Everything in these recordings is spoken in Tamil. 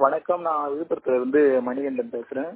வணக்கம் நான் விழுப்புரத்துல இருந்து மணிகண்டன் பேசுறேன்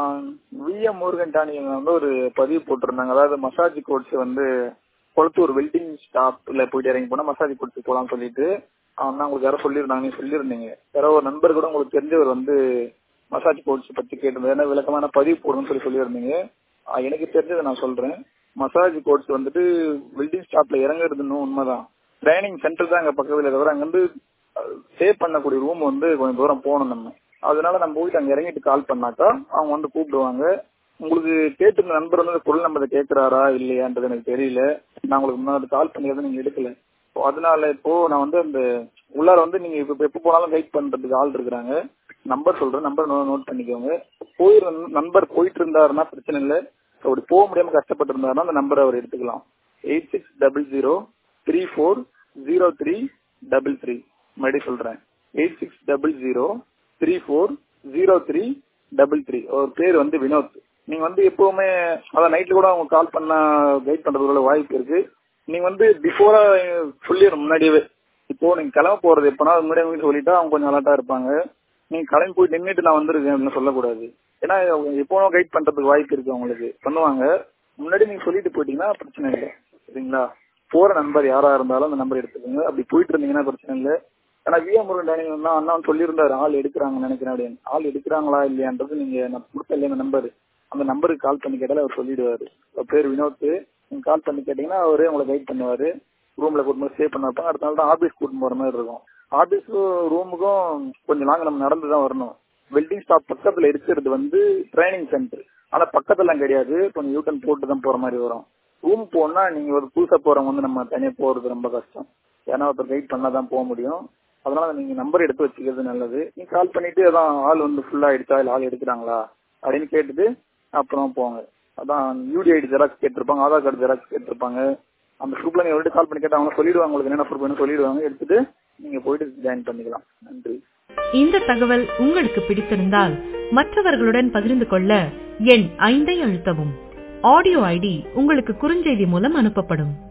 விஎம் முருகன் டானி வந்து ஒரு பதிவு போட்டிருந்தாங்க அதாவது மசாஜ் கோர்ஸ் வந்து கொளத்தூர் வெல்டிங் ஸ்டாப்ல போயிட்டு இறங்கி போனா மசாஜ் கோர்ஸ் போலாம்னு சொல்லிட்டு நான் உங்களுக்கு யாரோ சொல்லியிருந்தாங்க நீங்க சொல்லியிருந்தீங்க யாரோ ஒரு நண்பர் கூட உங்களுக்கு தெரிஞ்சவர் வந்து மசாஜ் கோர்ஸ் பத்தி கேட்டிருந்தாரு என்ன விளக்கமான பதிவு போடணும்னு சொல்லி சொல்லியிருந்தீங்க ஆஹ் எனக்கு தெரிஞ்சதை நான் சொல்றேன் மசாஜ் கோர்ஸ் வந்துட்டு வெல்டிங் ஸ்டாப்ல இறங்குறதுன்னு உண்மைதான் ட்ரைனிங் சென்டர் தான் அங்க பக்கத்துல தவிர அங்க வந்து ஸ்டே பண்ணக்கூடிய ரூம் வந்து கொஞ்சம் தூரம் போகணும் நம்ம அதனால நம்ம போயிட்டு அங்க இறங்கிட்டு கால் பண்ணாக்கா அவங்க வந்து கூப்பிடுவாங்க உங்களுக்கு கேட்டிருந்த நண்பர் வந்து குரல் நம்பரை கேட்கிறாரா இல்லையான்றது எனக்கு தெரியல நான் உங்களுக்கு முன்னாடி கால் பண்ணியதை நீங்க எடுக்கல இப்போ அதனால இப்போ நான் வந்து அந்த உள்ளார வந்து நீங்க இப்ப எப்ப போனாலும் கைட் பண்றதுக்கு ஆள் இருக்கிறாங்க நம்பர் சொல்றேன் நம்பர் நோட் பண்ணிக்கோங்க போயிரு நண்பர் போயிட்டு இருந்தாருன்னா பிரச்சனை இல்லை அப்படி போக முடியாம கஷ்டப்பட்டு இருந்தாருன்னா அந்த நம்பரை அவர் எடுத்துக்கலாம் eight six double zero three four zero three double three மறுபடியும் சொல்றேன் eight six double zero three four zero three double three அவர் பேர் வந்து வினோத் நீங்க வந்து எப்பவுமே அதான் நைட்ல கூட அவங்க கால் பண்ண கைட் பண்றதுக்குள்ள வாய்ப்பு இருக்கு நீங்க வந்து பிஃபோரா சொல்லிடணும் முன்னாடியே இப்போ நீங்க கிளம்ப போறது எப்பனா முன்னாடி அவங்க சொல்லிட்டா அவங்க கொஞ்சம் அலர்ட்டா இருப்பாங்க நீங்க கிளம்பி போய் நின்றுட்டு நான் வந்திருக்கேன் அப்படின்னு சொல்லக்கூடாது ஏன்னா எப்போ கைட் பண்றதுக்கு வாய்ப்பு இருக்கு அவங்களுக்கு பண்ணுவாங்க முன்னாடி நீங்க சொல்லிட்டு போயிட்டீங்கன்னா பிரச்சனை இல்லை சரிங்களா போற நண்பர் யாரா இருந்தாலும் அந்த நம்பர் எடுத்துக்கோங்க அப்படி போயிட்டு இருந்தீங்கன்னா பிரச்சனை இல்லை ஏன்னா விஎம் முருகன் டைனிங் தான் அண்ணா சொல்லியிருந்தாரு ஆள் எடுக்கிறாங்கன்னு நினைக்கிறேன் அப்படின்னு ஆள் எடுக்கிறாங்களா இல்லையான்றது நீங்க நான் கொடுத்த இல்லையா அந்த நம்பர் அந்த நம்பருக்கு கால் பண்ணி கேட்டாலும் அவர் சொல்லிடுவாரு பேர் வினோத் நீங்க கால் பண்ணி கேட்டீங்கன்னா அவரே உங்களை கைட் பண்ணுவாரு ரூம்ல கூட்டு ஸ்டே பண்ண வைப்பாங்க அடுத்த நாள் தான் ஆபீஸ் கூட்டு போற மாதிரி இருக்கும் ஆபீஸுக்கும் ரூமுக்கும் கொஞ்சம் லாங் நம்ம நடந்து தான் வரணும் வெல்டிங் ஸ்டாப் பக்கத்துல இருக்கிறது வந்து ட்ரைனிங் சென்டர் ஆனா பக்கத்துலாம் கிடையாது கொஞ்சம் யூட்டன் போட்டு தான் போற மாதிரி வரும் ரூம் போனா நீங்க ஒரு புதுசா போறவங்க வந்து நம்ம தனியா போறது ரொம்ப கஷ்டம் ஏன்னா ஒருத்தர் கைட் பண்ணாதான் போக முடியும் அதனால நீங்க நம்பர் எடுத்து வச்சுக்கிறது நல்லது நீங்க கால் பண்ணிட்டு அதான் ஆள் வந்து ஃபுல்லா ஆயிடுச்சா இல்ல ஆள் எடுக்கிறாங்களா அப்படின்னு கேட்டுட்டு அப்புறம் போங்க அதான் யூடிஐடி ஜெராக்ஸ் கேட்டிருப்பாங்க ஆதார் கார்டு ஜெராக்ஸ் கேட்டிருப்பாங்க அந்த குரூப்ல நீங்க ஒரு கால் பண்ணி கேட்டா அவங்க சொல்லிடுவாங்க உங்களுக்கு என்ன ப்ரூஃப் வேணும் சொல்லிடுவாங்க எடுத்துட்டு நீங்க போயிட்டு ஜாயின் பண்ணிக்கலாம் நன்றி இந்த தகவல் உங்களுக்கு பிடித்திருந்தால் மற்றவர்களுடன் பகிர்ந்து கொள்ள எண் ஐந்தை அழுத்தவும் ஆடியோ ஐடி உங்களுக்கு குறுஞ்செய்தி மூலம் அனுப்பப்படும்